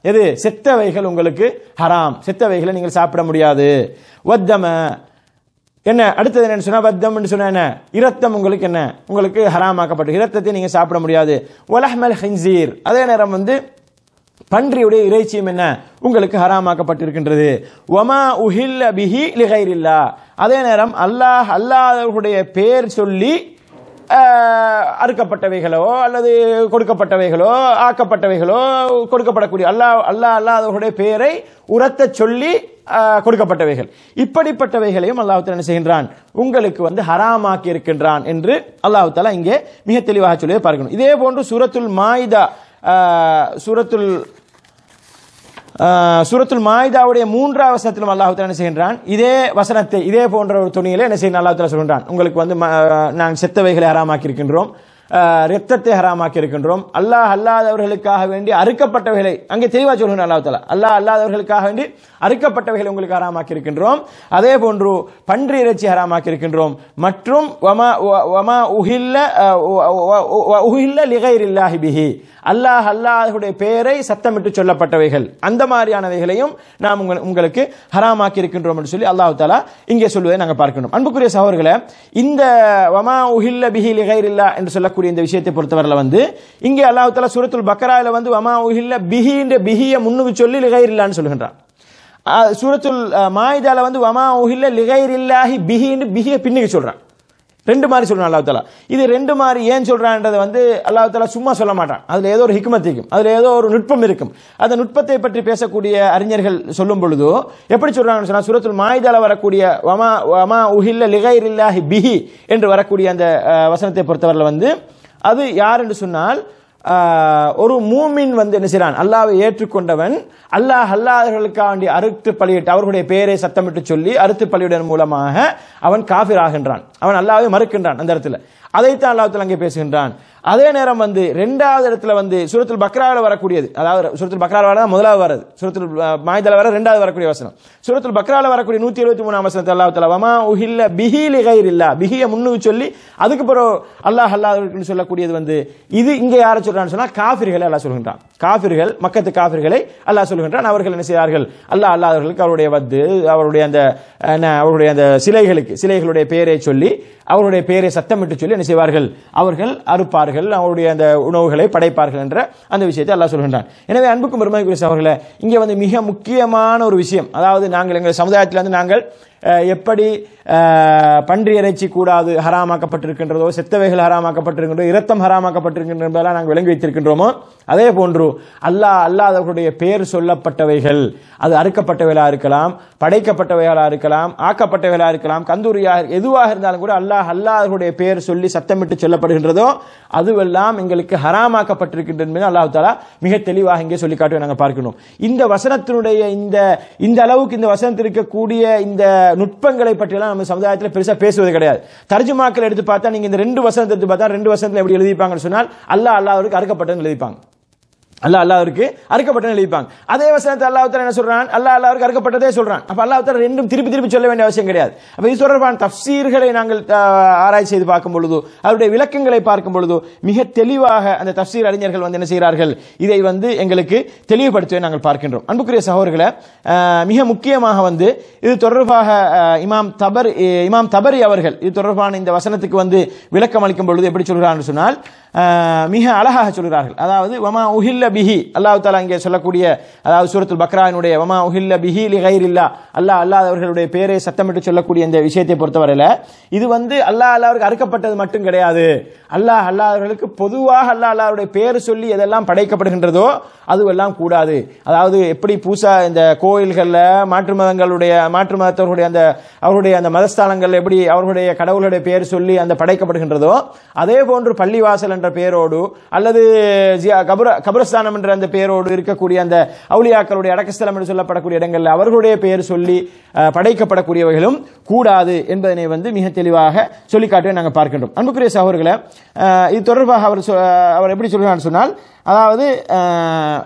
எது செத்தவைகள் உங்களுக்கு ஹராம் செத்தவைகளை நீங்கள் சாப்பிட முடியாது வத்தம என்ன அடுத்தது என்னன்னு சொன்னா வத்தம்னு சொன்னா என்ன இரத்தம் உங்களுக்கு என்ன உங்களுக்கு ஹராமாக்கப்பட்டு இரத்தத்தை நீங்க சாப்பிட முடியாது ஒலஹ்மல் ஹின்சீர் அதே நேரம் வந்து பன்றியுடைய இறைச்சியும் என்ன உங்களுக்கு ஹராமாக்கப்பட்டிருக்கின்றது ஒமா உஹில்ல பிஹி லிகைரில்லா அதே நேரம் அல்லாஹ் அல்லாஹ்வுடைய பேர் சொல்லி ஆஹ், அறுக்கப்பட்டவைகளோ அல்லது கொடுக்கப்பட்டவைகளோ ஆக்கப்பட்டவைகளோ கொடுக்கப்படக்கூடிய அல்லாஹ் அல்லாஹ் அல்லாஹ்வுடைய பேரை உரத்த சொல்லி ஆஹ், கொடுக்கப்பட்டவைகள் இப்படிப்பட்டவைகளையும் அல்லாஹ் தஆலா என்ன செய்கின்றான் உங்களுக்கு வந்து ஹராமாக்கி இருக்கின்றான் என்று அல்லாஹ் தஆலா இங்கே மிக தெளிவாக சொல்லி பார்க்கணும் இதே போன்று சூரத்துல் மாயிதா ஆஹ், சூரத்துல் ஆஹ், சூரத்துல் மாயிதாவுடைய மூன்றாவது வசனத்திலும் அல்லாஹ் தஆலா என்ன செய்கின்றான் இதே வசனத்தை இதே போன்ற ஒரு துணியில என்ன செய்ய அல்லாஹ் தஆலா சொல்கின்றான் உங்களுக்கு வந்து ம- நான் செத்தவைகளை ஹராமாக்கி இருக்கின்றோம் ஆஹ், இரத்தத்தை ஹராமாக்கி இருக்கின்றோம் அல்லாஹ் அல்லாதவர்களுக்காக வேண்டி அறுக்கப்பட்டவைகளை அங்கே தெளிவா சொல்கின்றான் அல்லாஹ் தஆலா அல்லாஹ் அல்லாதவர்களுக்காக வேண்டி அறுக்கப்பட்டவைகளை உங்களுக்கு ஹராமாக்கி இருக்கின்றோம் அதே போன்று பன்றி இறைச்சி ஹராமாக்கி இருக்கின்றோம் மற்றும் வமா வ- வமா உஹில்ல அஹ், வ- வ- வ- உஹில்ல லிகைரில்லாஹி பிஹி அல்லாஹ் அல்லாஹுடைய பெயரை சத்தமிட்டு சொல்லப்பட்டவைகள் அந்த மாதிரியானவைகளையும் நாம் உங்க- உங்களுக்கு ஹராமாக்கி இருக்கின்றோம் என்று சொல்லி அல்லாஹ் தாலா இங்கே சொல்வதை நாங்கள் பார்க்கணும் அன்புக்குரிய சகோதரர்களே இந்த வமா உஹில்ல பிஹி லிகைரில்லா என்று சொல்லக்கூடிய இந்த விஷயத்தை பொறுத்தவரையில் வந்து இங்கே அல்லாஹ் தாலா சூரத்துல் பக்கரால வந்து வமா உஹில்ல பிஹி என்ற பிஹியை முன்னுக்கு சொல்லி லிகைரில்லான்னு சொல்கின்றான் ஆஹ் சூரத்துல் அஹ், மாயிதால வந்து வமா உஹில்ல லிகைரில்லாஹி பிஹின்னு பிஹியை பின்னுக்கு சொல்றான் ரெண்டு மாதிரி சொல்றான் அல்லாஹ் தாலா இது ரெண்டு மாதிரி ஏன் சொல்றான்றதை வந்து அல்லாஹ் தாலா சும்மா சொல்ல மாட்டான் அதுல ஏதோ ஒரு ஹிக்மத் இருக்கும் அதுல ஏதோ ஒரு நுட்பம் இருக்கும் அந்த நுட்பத்தை பற்றி பேசக்கூடிய அறிஞர்கள் சொல்லும் பொழுதோ எப்படி சொல்றாங்கன்னு சொன்னா சூரத்துல் மாயிதால வரக்கூடிய வமா வமா உஹில்ல லிகைரில்லாஹி பிஹி என்று வரக்கூடிய அந்த அஹ், வசனத்தை பொறுத்தவரையில் வந்து அது யார் என்று சொன்னால் ஆஹ், ஒரு மூமின் வந்து என்ன செய்றான் அல்லாவை ஏற்றுக்கொண்டவன் அல்லாஹ் அல்லாதவர்களுக்காக வேண்டி அறுத்து பலியிட்டு அவர்களுடைய பெயரை சத்தமிட்டு சொல்லி அறுத்து பலியிடன் மூலமாக அவன் காஃபிர் ஆகின்றான் அவன் அல்லாவை மறுக்கின்றான் அந்த இடத்துல அதைத்தான் அல்லாஹ் அங்கே பேசுகின்றான் அதே நேரம் வந்து ரெண்டாவது இடத்துல வந்து சூரத்துல் பக்ராவில் வரக்கூடியது அதாவது சூரத்துல் பக்ராவில் வர முதலாவது வரது சூரத்துல் மாய்தல வர ரெண்டாவது வரக்கூடிய வசனம் சூரத்துல் பக்ராவில் வரக்கூடிய நூத்தி எழுபத்தி மூணாம் வசனத்தை அல்லாஹ் தலா வமா உஹில்ல பிஹி லிகைர் இல்லா பிஹிய முன்னுக்கு சொல்லி அதுக்கு பிறகு அல்லாஹ் அல்லாஹ் சொல்லக்கூடியது வந்து இது இங்கே யாரை சொல்றான்னு சொன்னா காஃபிர்களை அல்லாஹ் சொல்கின்றான் காஃபிர்கள் மக்கத்து காஃபிர்களை அல்லாஹ் சொல்கின்றான் அவர்கள் என்ன செய்கிறார்கள் அல்லாஹ் அல்லாதவர்களுக்கு அவருடைய வத்து அவருடைய அந்த என்ன, அவருடைய அந்த சிலைகளுக்கு சிலைகளுடைய பெயரை சொல்லி அவருடைய பெயரை சத்தமிட்டு சொல்லி என்ன செய்வார்கள் அவர்கள் அறுப்பார்கள் அவருடைய அந்த உணவுகளை படைப்பார்கள் என்ற அந்த விஷயத்தை அல்லாஹ் சொல்கின்றான் எனவே அன்புக்கும் பெருமைக்குரிய அவர்களே இங்கே வந்து மிக முக்கியமான ஒரு விஷயம் அதாவது நாங்கள் எங்கள் சமுதாயத்தில் வந்து நாங்கள் அஹ், எப்படி அஹ், பன்றி இறைச்சி கூடாது ஹராமாக்கப்பட்டிருக்கின்றதோ செத்தவைகள் ஹராமாக்கப்பட்டிருக்கின்றதோ இரத்தம் ஹராமாக்கப்பட்டிருக்கின்ற என்பதெல்லாம் நாங்கள் விளங்கி வைத்திருக்கின்றோமோ அதே போன்று அல்லாஹ் அல்லாதவர்களுடைய பெயர் சொல்லப்பட்டவைகள் அது அறுக்கப்பட்டவைகளாக இருக்கலாம் படைக்கப்பட்டவைகளாக இருக்கலாம் ஆக்கப்பட்டவைகளாக இருக்கலாம் கந்தூரியாக எதுவாக இருந்தாலும் கூட அல்லாஹ் அல்லாஹர்களுடைய பெயர் சொல்லி சத்தமிட்டு சொல்லப்படுகின்றதோ அதுவெல்லாம் எங்களுக்கு ஹராமாக்கப்பட்டிருக்கின்றது என்பதை அல்லாஹ் தாலா மிக தெளிவாக இங்கே சொல்லி காட்டுவதை நாங்கள் பார்க்கணும் இந்த வசனத்தினுடைய இந்த இந்த அளவுக்கு இந்த வசனத்தில் இருக்கக்கூடிய இந்த நுட்பங்களை பற்றியெல்லாம் நம்ம சமுதாயத்தில் பெருசாக பேசுவது கிடையாது தர்ஜுமாக்கள் எடுத்து பார்த்தா நீங்க இந்த ரெண்டு வசனத்தை எடுத்து பார்த்தா ரெண்டு வசனத்தில் எப்படி எழுதிப்பாங்கன்னு சொன்னால் அல்லாஹ் அல்லாஹ்வுக்கு அறுக்கப்பட்டதுன்னு எழுதிப்பாங்க அல்லாஹ் அல்லாஹ்விற்கு அறுக்கப்பட்டது எழுதிப்பாங்க அதே வசனத்தை அல்லாஹ் தஆலா என்ன சொல்றான் அல்லாஹ் அல்லாஹ்விற்கு அறுக்கப்பட்டதே சொல்றான் அப்ப அல்லாஹ் தஆலா ரெண்டும் திருப்பி திருப்பி சொல்ல வேண்டிய அவசியம் கிடையாது அப்ப இது தொடர்பான தஃப்சீர்களை நாங்கள் ஆஹ், ஆராய்ச்சி செய்து பார்க்கும் பொழுது அவருடைய விளக்கங்களை பார்க்கும் பொழுது மிக தெளிவாக அந்த தஃப்சீர் அறிஞர்கள் வந்து என்ன செய்கிறார்கள் இதை வந்து எங்களுக்கு தெளிவுபடுத்துவதை நாங்கள் பார்க்கின்றோம் அன்புக்குரிய சகோதரர்களை ஆஹ், மிக முக்கியமாக வந்து இது தொடர்பாக ஆஹ், இமாம் தபர் இமாம் தபரி அவர்கள் இது தொடர்பான இந்த வசனத்துக்கு வந்து விளக்கம் அளிக்கும் பொழுது எப்படி சொல்கிறார்கள் சொன்னால் ஆஹ், மிக அழகாக சொல்கிறார்கள் அதாவது வமா உஹில்ல பிஹி அல்லாஹ் தாலா இங்கே சொல்லக்கூடிய அதாவது சூரத்துல் பக்ரானுடைய வமா உஹில்ல பிஹி லி கைரில்லா அல்லாஹ் அல்லாதவர்களுடைய பேரை சத்தமிட்டு சொல்லக்கூடிய இந்த விஷயத்தை பொறுத்தவரையில இது வந்து அல்லாஹ் அல்லாஹ்வுக்கு அறுக்கப்பட்டது மட்டும் கிடையாது அல்லாஹ் அல்லாதவர்களுக்கு பொதுவாக அல்லாஹ் அல்லாஹ்வுடைய பேர் சொல்லி எதெல்லாம் படைக்கப்படுகின்றதோ அதுவெல்லாம் கூடாது அதாவது எப்படி பூசா இந்த கோயில்களில் மாற்று மதங்களுடைய மாற்று மதத்தவர்களுடைய அந்த அவருடைய அந்த மதஸ்தானங்கள் எப்படி அவர்களுடைய கடவுளுடைய பெயர் சொல்லி அந்த படைக்கப்படுகின்றதோ அதே போன்று பள்ளிவாசல் என்ற பெயரோடு அல்லது ஜியா- கபர கபரஸ்தானம் என்ற அந்த பெயரோடு இருக்கக்கூடிய அந்த அவுலியாக்களுடைய அடக்கஸ்தலம் என்று சொல்லப்படக்கூடிய இடங்களில் அவர்களுடைய பெயர் சொல்லி அஹ், படைக்கப்படக்கூடியவைகளும் கூடாது என்பதனை வந்து மிக தெளிவாக சொல்லி காட்டுவதை நாங்கள் பார்க்கின்றோம் அன்புக்குரிய சகோதரர்களை அஹ், இது தொடர்பாக அவர் சொ- அவர் எப்படி சொல்கிறான்னு சொன்னால் அதாவது அஹ்,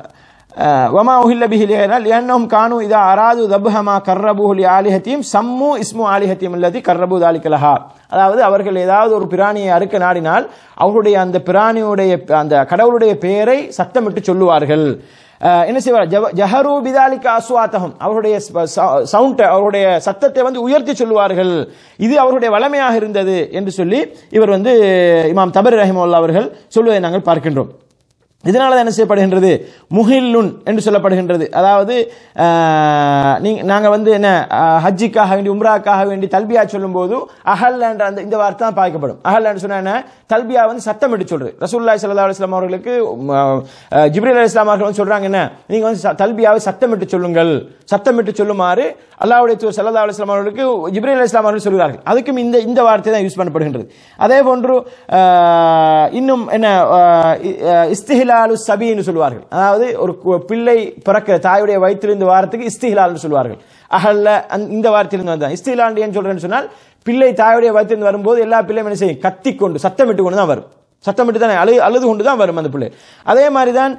வமா உஹில்ல பிஹி லிஹைரல் லியன்னஹும் கானு இதா அராது தப்ஹமா கர்ரபுஹு லி ஆலிஹத்தியும் சம்மு இஸ்மு ஆலிஹத்தியும் அல்லதி கர்ரபு தாலிகலஹா அதாவது அவர்கள் ஏதாவது ஒரு பிராணியை அறுக்க நாடினால் அவர்களுடைய அந்த பிராணியுடைய அந்த கடவுளுடைய பெயரை சத்தமிட்டு சொல்லுவார்கள் அஹ், என்ன செய்வார் ஜவ- ஜஹரு பிதாலிக்க அஸ்வாத்தகம் அவருடைய சவுண்ட் அவருடைய சத்தத்தை வந்து உயர்த்தி சொல்லுவார்கள் இது அவருடைய வளமையாக இருந்தது என்று சொல்லி இவர் வந்து இமாம் தபர் ரஹிமுல்லா அவர்கள் சொல்வதை நாங்கள் பார்க்கின்றோம் இதனால தான் என்ன செய்யப்படுகின்றது முஹில்லுன் என்று சொல்லப்படுகின்றது அதாவது ஆஹ், நீங்க நாங்கள் வந்து என்ன ஆஹ், ஹஜ்ஜிக்காக வேண்டி உம்ராக்காக வேண்டி தல்பியா சொல்லும்போது அஹல் என்ற அந்த இந்த வார்த்தை தான் பார்க்கப்படும் அஹல் என்று சொன்னா என்ன தல்பியா வந்து சத்தமிட்டு சொல்றது ரசூல்லாய் சல்லா அலுவலாம் அவர்களுக்கு உம், ஆஹ், ஜிப்ரீல் அலி இஸ்லாம் அவர்கள் வந்து சொல்றாங்க என்ன நீங்க வந்து ச- தல்பியாவை சத்தமிட்டு சொல்லுங்கள் சத்தமிட்டு சொல்லுமாறு அல்லாஹ்வுடைய தூர் சல்லா அலுவலாம் அவர்களுக்கு ஜிப்ரீல் அலி இஸ்லாம் அவர்கள் சொல்கிறார்கள் அதுக்கும் இந்த இந்த வார்த்தை தான் யூஸ் பண்ணப்படுகின்றது அதே போன்று ஆஹ், இன்னும் என்ன ஆஹ், இ- ஆஹ், இஸ்திஹிலாலு சபின்னு சொல்லுவார்கள் அதாவது ஒரு கு- பிள்ளை பிறக்கிற தாயுடைய வயிற்றிலிருந்து வாரத்துக்கு இஸ்திஹிலால்னு சொல்வார்கள் அகல்ல அந்த- இந்த வார்த்தையிலிருந்து வந்தான் இஸ்திஹிலால் ஏன் சொல்றேன்னு சொன்னால் பிள்ளை தாயுடைய வயிற்றிலிருந்து வரும்போது எல்லா பிள்ளையும் என்ன செய்யும் கத்திக்கொண்டு சத்தமிட்டு கொண்டு தான் வரும் சத்தமிட்டு தானே அழு அழுது கொண்டு தான் வரும் அந்த பிள்ளை அதே மாதிரி தான்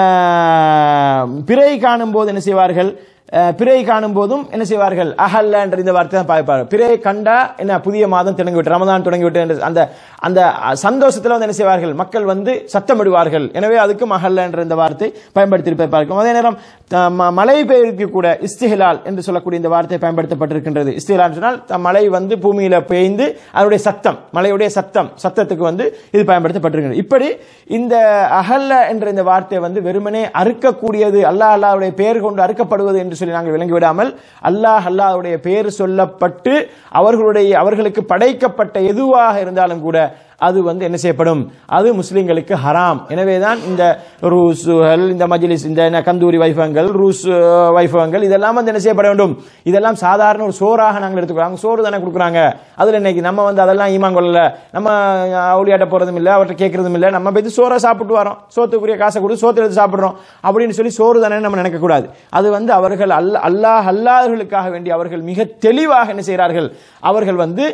ஆஹ், பிறை காணும் போது என்ன செய்வார்கள் அஹ், பிறை காணும் போதும் என்ன செய்வார்கள் அஹல்ல என்ற இந்த வார்த்தை தான் பார்ப்பார்கள் பிறை கண்டா என்ன புதிய மாதம் தொடங்கி விட்டு ரமதான் தொடங்கி விட்டு என்ற அந்த அந்த சந்தோஷத்தில் வந்து என்ன செய்வார்கள் மக்கள் வந்து சத்தமிடுவார்கள் எனவே அதுக்கும் அஹல்ல என்ற இந்த வார்த்தை பயன்படுத்தி பார்க்கும் அதே நேரம் த- ம- மழை பெய்யுக்கு கூட இஸ்திஹிலால் என்று சொல்லக்கூடிய இந்த வார்த்தை பயன்படுத்தப்பட்டிருக்கின்றது இஸ்திஹிலால் சொன்னால் த- மழை வந்து பூமியில பெய்ந்து அதனுடைய சத்தம் மழையுடைய சத்தம் சத்தத்துக்கு வந்து இது பயன்படுத்தப்பட்டிருக்கிறது இப்படி இந்த அகல்ல என்ற இந்த வார்த்தை வந்து வெறுமனே அறுக்கக்கூடியது அல்லாஹ் அல்லாஹ்வுடைய பெயர் கொண்டு அறுக்கப்படுவது என்று சொல்லி நாங்கள் விளங்கி விடாமல் அல்லாஹ் அல்லாஹ்வுடைய பெயர் சொல்லப்பட்டு அவர்களுடைய அவர்களுக்கு படைக்கப்பட்ட எதுவாக இருந்தாலும் கூட அது வந்து என்ன செய்யப்படும் அது முஸ்லிம்களுக்கு ஹராம் எனவேதான் இந்த ரூசுகள் இந்த மஜ்லிஸ் இந்த என்ன கந்தூரி வைபவங்கள் ரூஸ் அஹ், வைபவங்கள் இதெல்லாம் வந்து என்ன செய்யப்பட வேண்டும் இதெல்லாம் சாதாரண ஒரு சோறாக நாங்கள் எடுத்துக்கிறோம் சோறு தானே கொடுக்குறாங்க அதுல இன்னைக்கு நம்ம வந்து அதெல்லாம் ஈமான் கொள்ளல நம்ம அவுளியாட்ட போறதும் இல்லை அவர்கிட்ட கேட்கறதும் இல்லை நம்ம போய் சோறை சாப்பிட்டு வரோம் சோத்துக்குரிய காசை கொடுத்து சோத்து எடுத்து சாப்பிடுறோம் அப்படின்னு சொல்லி சோறு தானே நம்ம நினைக்க கூடாது அது வந்து அவர்கள் அல்ல அல்லாஹ் அல்லாதவர்களுக்காக வேண்டி அவர்கள் மிக தெளிவாக என்ன செய்கிறார்கள் அவர்கள் வந்து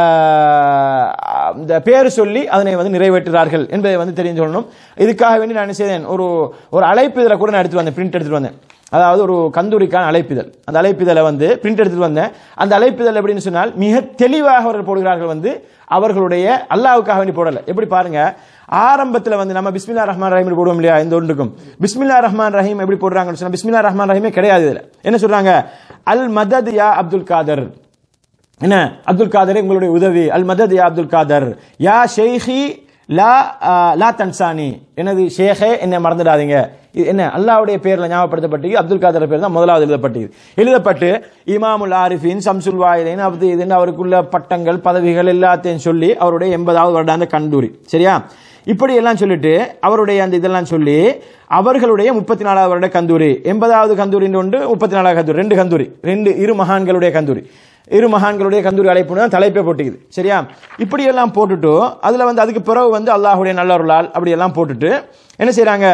ஆஹ், இந்த பேர் சொல்லி அதனை வந்து நிறைவேற்றுகிறார்கள் என்பதை வந்து தெரிந்து கொள்ளணும் இதுக்காக வேண்டி நான் என்ன செய்தேன் ஒரு ஒரு அழைப்பு இதில் கூட நான் எடுத்து வந்தேன் பிரிண்ட் எடுத்துட்டு வந்தேன் அதாவது ஒரு கந்தூரிக்கான அழைப்பிதழ் அந்த அழைப்பிதழை வந்து பிரிண்ட் எடுத்துட்டு வந்தேன் அந்த அழைப்பிதழ் எப்படின்னு சொன்னால் மிக தெளிவாக அவர்கள் போடுகிறார்கள் வந்து அவர்களுடைய அல்லாவுக்காக வேண்டி போடல எப்படி பாருங்க ஆரம்பத்தில் வந்து நம்ம பிஸ்மில்லா ரஹ்மான் ரஹீம் போடுவோம் இல்லையா இந்த ஒன்றுக்கும் பிஸ்மில்லா ரஹ்மான் ரஹீம் எப்படி போடுறாங்கன்னு சொன்னா பிஸ்மில்லா ரஹ்மான் ரஹீமே கிடையாது இதுல என்ன சொல்றாங்க அல் மதத் யா அப்துல் காதர் என்ன அப்துல் காதர் உங்களுடைய உதவி அல் மதத் யா அப்துல் காதர் யா ஷெய்ஹி லா ஆ, லா தன்சானி எனது ஷேഖே என்னை மறந்துடாதீங்க இது என்ன அல்லாஹ்வுடைய பேர்ல ஞாபகப்படுத்தப்பட்டு அப்துல் காதர் பேர் தான் முதலாவது எழுதப்பட்டது எழுதப்பட்டு இமாமுல் ஆரிஃபின் சம்சுல் வாயிலின் அப்படி இதுன்னு அவருக்குள்ள பட்டங்கள் பதவிகள் எல்லாத்தையும் சொல்லி அவருடைய எண்பதாவது வருடாந்த கந்தூரி சரியா இப்படி எல்லாம் சொல்லிட்டு அவருடைய அந்த இதெல்லாம் சொல்லி அவர்களுடைய முப்பத்தி நாலாவது வருட கந்தூரி எண்பதாவது கந்தூரின்னு ஒன்று முப்பத்தி நாலாவது கந்தூரி ரெண்டு கந்தூரி ரெண்டு இரு மகான்களுடைய கந்தூரி இரு மகான்களுடைய கந்தூரி அழைப்புன்னு தான் தலைப்பே போட்டுக்குது சரியா இப்படி எல்லாம் போட்டுட்டு அதுல வந்து அதுக்கு பிறகு வந்து அல்லாஹ்வுடைய நல்லருளால் அப்படி எல்லாம் போட்டுட்டு என்ன செய்றாங்க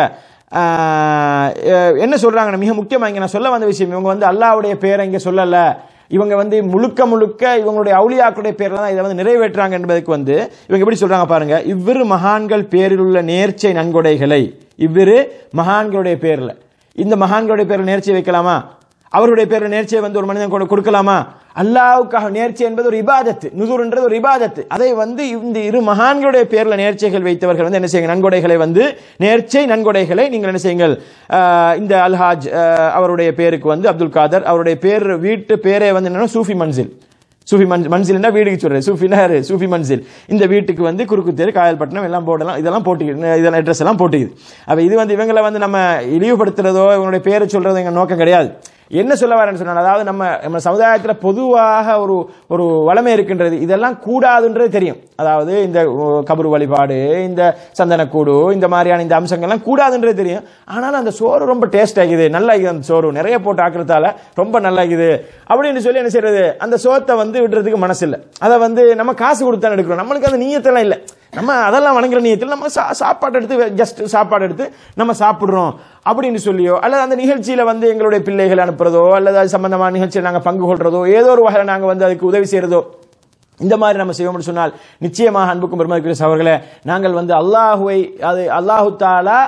ஆஹ், அஹ், என்ன சொல்றாங்க மிக முக்கியமா இங்க நான் சொல்ல வந்த விஷயம் இவங்க வந்து அல்லாஹ்வுடைய பேரை இங்க சொல்லல இவங்க வந்து முழுக்க முழுக்க இவங்களுடைய அவுளியாக்களுடைய பேர்ல தான் இதை வந்து நிறைவேற்றுறாங்க என்பதற்கு வந்து இவங்க எப்படி சொல்றாங்க பாருங்க இவ்விரு மகான்கள் பேரில் உள்ள நேர்ச்சை நன்கொடைகளை இவ்விரு மகான்களுடைய பேர்ல இந்த மகான்களுடைய பேர்ல நேர்ச்சை வைக்கலாமா அவருடைய பேர்ல நேர்ச்சியை வந்து ஒரு மனிதன் கொடு- கொடுக்கலாமா அல்லாஹ்வுக்காக நேர்ச்சி என்பது ஒரு இபாதத்து நுதுர்ன்றது ஒரு இபாதத்து அதை வந்து இந்த இரு மகான்களுடைய பேர்ல நேர்ச்சைகள் வைத்தவர்கள் வந்து என்ன செய்யுங்க நன்கொடைகளை வந்து நேர்ச்சை நன்கொடைகளை நீங்கள் என்ன செய்யுங்கள் ஆஹ், இந்த அல்ஹாஜ் ஆஹ், அவருடைய பேருக்கு வந்து அப்துல் காதர் அவருடைய பேர் வீட்டு பேரே வந்து என்னன்னா சூஃபி மன்சில் சூஃபி மன் மன்சில்னா வீடுக்கு சொல்றது சூஃபினா யாரு? சூஃபி மன்சில் இந்த வீட்டுக்கு வந்து குறுக்கு தெரு காயல்பட்டினம் எல்லாம் போடலாம் இதெல்லாம் போட்டுக்குது இதெல்லாம் அட்ரஸ் எல்லாம் போட்டுக்குது அப்ப இது வந்து இவங்களை வந்து நம்ம இழிவுபடுத்துறதோ இவங்களுடைய பேரை சொல்றதோ எங்க நோக்கம் கிடையாது என்ன சொல்ல வரேன்னு சொன்னால் அதாவது நம்ம நம்ம சமுதாயத்தில் பொதுவாக ஒரு ஒரு வளமை இருக்கின்றது இதெல்லாம் கூடாதுன்றது தெரியும் அதாவது இந்த ஓ, கபரு வழிபாடு இந்த சந்தனக்கூடு இந்த மாதிரியான இந்த அம்சங்கள்லாம் கூடாதுன்றது தெரியும் ஆனாலும் அந்த சோறு ரொம்ப டேஸ்ட் ஆகுது நல்லா இருக்குது அந்த சோறு நிறைய போட்டு ஆக்குறதால ரொம்ப நல்லா இருக்குது அப்படின்னு சொல்லி என்ன செய்யறது அந்த சோத்தை வந்து விடுறதுக்கு மனசு இல்லை அதை வந்து நம்ம காசு கொடுத்து தான் எடுக்கிறோம் நம்மளுக்கு அந்த நீயத்தெல்லாம் இல்லை நம்ம அதெல்லாம் வணங்குற நீயத்தில் நம்ம சா- சாப்பாடு எடுத்து ஜஸ்ட் சாப்பாடு எடுத்து நம்ம சாப்பிடுறோம் அப்படின்னு சொல்லியோ அல்லது அந்த நிகழ்ச்சியில வந்து எங்களுடைய பிள்ளைகள் அனுப்புறதோ அல்லது அது சம்பந்தமான நிகழ்ச்சியில் நாங்கள் பங்கு கொள்றதோ ஏதோ ஒரு வகையில் நாங்கள் வந்து அதுக்கு உதவி செய்யறதோ இந்த மாதிரி நம்ம செய்வோம்னு சொன்னால் நிச்சயமாக அன்புக்கும் பெருமதிக்குரிய சகோதரர்களே நாங்கள் வந்து அல்லாஹுவை அது அல்லாஹு தாலா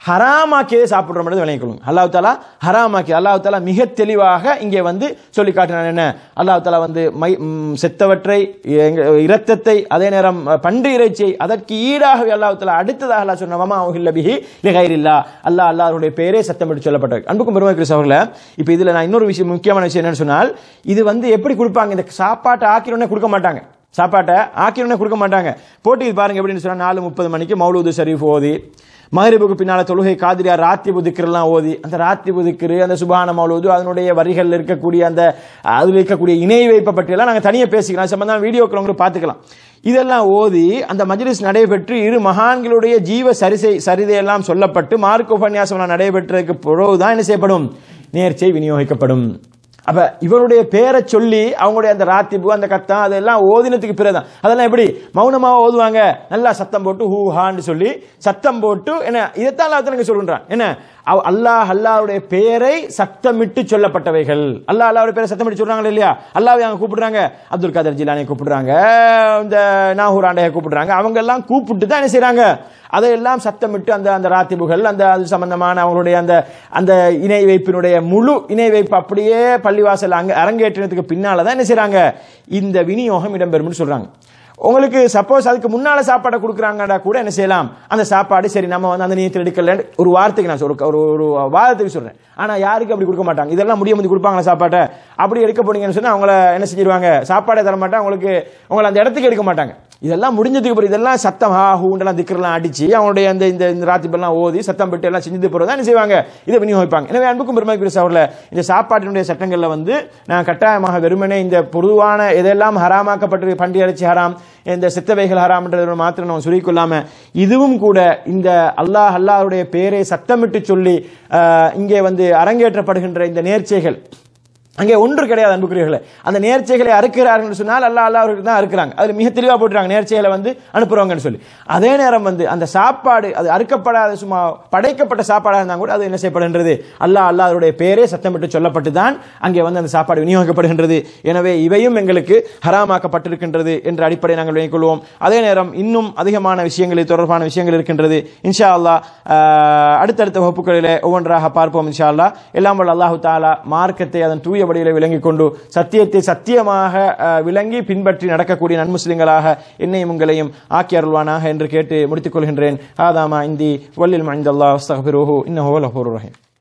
ஹராமாக்கியதை சாப்பிடுறோம் விளங்கிக் கொள்ளுங்க அல்லாஹ் தாலா ஹராமாக்கி அல்லாஹ் தாலா மிக தெளிவாக இங்கே வந்து சொல்லி காட்டினான் என்ன அல்லாஹ் தாலா வந்து மை ம், செத்தவற்றை எங்க- இரத்தத்தை அதே நேரம் அஹ், பண்டு இறைச்சியை அதற்கு ஈடாகவே அல்லாஹ் தாலா அடுத்ததாக அல்லாஹ் சொன்ன வமா உஹில்ல பிஹி லிகைரில்லா அல்லாஹ் அல்லாஹ்வுடைய பேரே சத்தமிட்டு சொல்லப்பட்டது அன்புக்கும் பெருமை கிறிஸ்து அவர்களே இப்போ இதுல நான் இன்னொரு விஷயம் முக்கியமான விஷயம் என்னன்னு சொன்னால் இது வந்து எப்படி கொடுப்பாங்க இந்த சாப்பாட்டை ஆக்கினோடனே கொடுக்க மாட்டாங்க சாப்பாட்டை ஆக்கினோடனே கொடுக்க மாட்டாங்க போட்டி இது பாருங்க எப்படின்னு சொன்னா நாலு முப்பது மணிக்கு மௌலூது ஷரீஃப் ஓதி மகரிபுக்கு பின்னால தொழுகை காதிரியா ராத்தி புதிக்கிறெல்லாம் ஓதி அந்த ராத்தி புதிக்கிறு அந்த சுபான மௌலூது அதனுடைய வரிகள் இருக்கக்கூடிய அந்த அதில் இருக்கக்கூடிய இணை வைப்பை பற்றியெல்லாம் நாங்கள் தனியாக பேசிக்கலாம் அது சம்பந்தம் வீடியோக்கள் உங்களுக்கு பார்த்துக்கலாம் இதெல்லாம் ஓதி அந்த மஜ்லிஸ் நடைபெற்று இரு மகான்களுடைய ஜீவ சரிசை சரிதையெல்லாம் சொல்லப்பட்டு மார்க்க உபன்யாசம் நடைபெற்றதுக்கு பிறகுதான் என்ன செய்யப்படும் நேர்ச்சை விநியோகிக்கப்படும் அப்ப இவருடைய பேரை சொல்லி அவங்களுடைய அந்த ராத்திபு அந்த கத்தம் அதெல்லாம் ஓதினத்துக்கு பிறகுதான் அதெல்லாம் எப்படி மௌனமாக ஓதுவாங்க நல்லா சத்தம் போட்டு ஹூ ஹான்னு சொல்லி சத்தம் போட்டு என்ன இதைத்தான் அல்லாஹ் சொல்றான் என்ன அவ- அல்லாஹ் அல்லாஹ்வுடைய பெயரை சத்தமிட்டு சொல்லப்பட்டவைகள் அல்லாஹ் அல்லாஹ்வுடைய பேரை சத்தமிட்டு சொல்றாங்க இல்லையா அல்லாஹ்வை அவங்க கூப்பிடுறாங்க அப்துல் காதர் ஜிலானியை கூப்பிடுறாங்க இந்த நாகூர் ஆண்டையை கூப்பிடுறாங்க அவங்க எல்லாம் கூப்பிட்டு தான் என்ன செய்றாங்க அதையெல்லாம் சத்தமிட்டு அந்த அந்த ராத்திபுகள் அந்த அது சம்பந்தமான அவங்களுடைய அந்த அந்த இணை வைப்பினுடைய முழு இணை வைப்பு அப்படியே பள்ளிவாசல் அங்க அரங்கேற்றினதுக்கு பின்னால தான் என்ன செய்றாங்க இந்த விநியோகம் இடம்பெறும்னு சொல்றாங்க உங்களுக்கு சப்போஸ் அதுக்கு முன்னால சாப்பாடை கொடுக்குறாங்கடா கூட என்ன செய்யலாம் அந்த சாப்பாடு சரி நம்ம வந்து அந்த நீயத்தில் எடுக்கல ஒரு வாரத்துக்கு நான் சொல்ற ஒரு ஒரு வாரத்துக்கு சொல்றேன் ஆனா யாருக்கு அப்படி கொடுக்க மாட்டாங்க இதெல்லாம் முடிய முந்தி கொடுப்பாங்களா சாப்பாட்டை அப்படி எடுக்க போனீங்கன்னு சொன்னா அவங்கள என்ன செஞ்சிருவாங்க சாப்பாடே தர மாட்டாங்க உங்களுக்கு உங்களை அந்த இடத்துக்கு எடுக்க மாட்டாங்க இதெல்லாம் முடிஞ்சதுக்கு பிறகு இதெல்லாம் சத்தம் ஹா ஹூண்டெல்லாம் திக்கரெல்லாம் அடிச்சு அவங்களுடைய அந்த இந்த இந்த ராத்திபெல்லாம் ஓதி சத்தம் பெட்டு எல்லாம் செஞ்சது பிறகு தான் என்ன செய்வாங்க இதை விநியோகிப்பாங்க எனவே அன்புக்கும் பெருமை பிரிசு அவர்ல இந்த சாப்பாட்டினுடைய சட்டங்கள்ல வந்து நான் கட்டாயமாக வெறுமனே இந்த பொதுவான எதெல்லாம் ஹராமாக்கப்பட்டு பண்டி இறைச்சி ஹராம் இந்த சித்தவைகள் ஹராம்ன்றது மாத்திரம் நம்ம சுருக்கிக்கொள்ளாம இதுவும் கூட இந்த அல்லாஹ் அல்லாஹ்வுடைய பேரை சத்தமிட்டு சொல்லி ஆஹ், இங்கே வந்து அரங்கேற்றப்படுகின்ற இந்த நேர்ச்சைகள் அங்கே ஒன்று கிடையாது அன்புக்குரியவர்களே அந்த நேர்ச்சைகளை அறுக்கிறார்கள் என்று சொன்னால் அல்லாஹ் அல்லாஹ் அவர்களுக்கு தான் அறுக்கிறாங்க அது மிக தெளிவாக போட்டுறாங்க நேர்ச்சைகளை வந்து அனுப்புறவங்கன்னு சொல்லி அதே நேரம் வந்து அந்த சாப்பாடு அது அறுக்கப்படாத சும்மா படைக்கப்பட்ட சாப்பாடாக இருந்தால் கூட அது என்ன செய்யப்படுகின்றது அல்லாஹ் அல்லாஹ்வுடைய பேரே சத்தமிட்டு சொல்லப்பட்டு தான் அங்கே வந்து அந்த சாப்பாடு விநியோகிக்கப்படுகின்றது எனவே இவையும் எங்களுக்கு ஹராமாக்கப்பட்டிருக்கின்றது என்ற அடிப்படை நாங்கள் விளங்கிக் கொள்வோம் அதே நேரம் இன்னும் அதிகமான விஷயங்கள் இது தொடர்பான விஷயங்கள் இருக்கின்றது இன்ஷா அல்லாஹ் ஆஹ், அடுத்தடுத்த வகுப்புகளிலே ஒவ்வொன்றாக பார்ப்போம் இன்ஷா அல்லாஹ் எல்லாம் வல்ல அல்லாஹு தாலா மார்க்கத்தை அதன் தூய வழியில் விளங்கிக் கொண்டு சத்தியத்தை சத்தியமாக ஆஹ், விளங்கி பின்பற்றி நடக்கக்கூடிய நன்முஸ்லிங்களாக என்னையும் உங்களையும் ஆக்கி அருள்வானாக என்று கேட்டு முடித்துக் கொள்கின்றேன் ஆதாமா இந்தி வல்லில் மனிதல்லா அஸ்தகபிருஹு இன்னஹு லஹூர் ரஹீம்